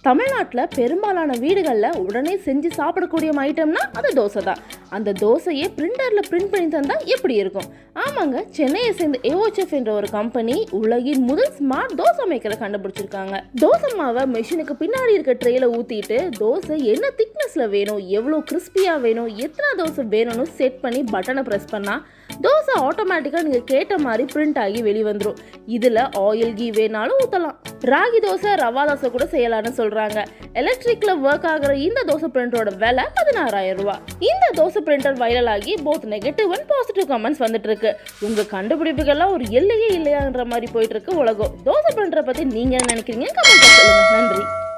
தமிழ்நாட்டில் பெரும்பாலான வீடுகளில் உடனே செஞ்சு சாப்பிடக்கூடிய ஐட்டம்னா அது தோசை தான் அந்த தோசையை பிரிண்டரில் பிரிண்ட் பண்ணி தந்தால் எப்படி இருக்கும் ஆமாங்க சென்னையை சேர்ந்த ஏஓச்செஃப் என்ற ஒரு கம்பெனி உலகின் முதல் ஸ்மார்ட் தோசை மேக்கரை கண்டுபிடிச்சிருக்காங்க தோசை மாவை மெஷினுக்கு பின்னாடி இருக்க ட்ரேல ஊற்றிட்டு தோசை என்ன திக்னஸில் வேணும் எவ்வளோ கிறிஸ்பியாக வேணும் எத்தனை தோசை வேணும்னு செட் பண்ணி பட்டனை ப்ரெஸ் பண்ணால் தோசை ஆட்டோமேட்டிக்காக நீங்கள் கேட்ட மாதிரி பிரிண்ட் ஆகி வெளிவந்துடும் இதில் ஆயில் கீ வேணாலும் ஊற்றலாம் ராகி தோசை ரவா தோசை கூட செய்யலாம்னு சொல்கிறாங்க எலக்ட்ரிக்கில் ஒர்க் ஆகிற இந்த தோசை பிரிண்டரோட விலை பதினாறாயிரம் ரூபாய் இந்த தோசை பிரிண்டர் வைரல் ஆகி both negative and positive comments வந்துட்டு இருக்கு உங்கள் கண்டுபிடிப்புகள்லாம் ஒரு எல்லையே இல்லையான்ற மாதிரி போயிட்டு இருக்கு உலகம் தோசை பிரிண்டரை பற்றி நீங்கள் என்ன நினைக்கிறீங்க கமெண்ட் சொல்லுங்க நன்றி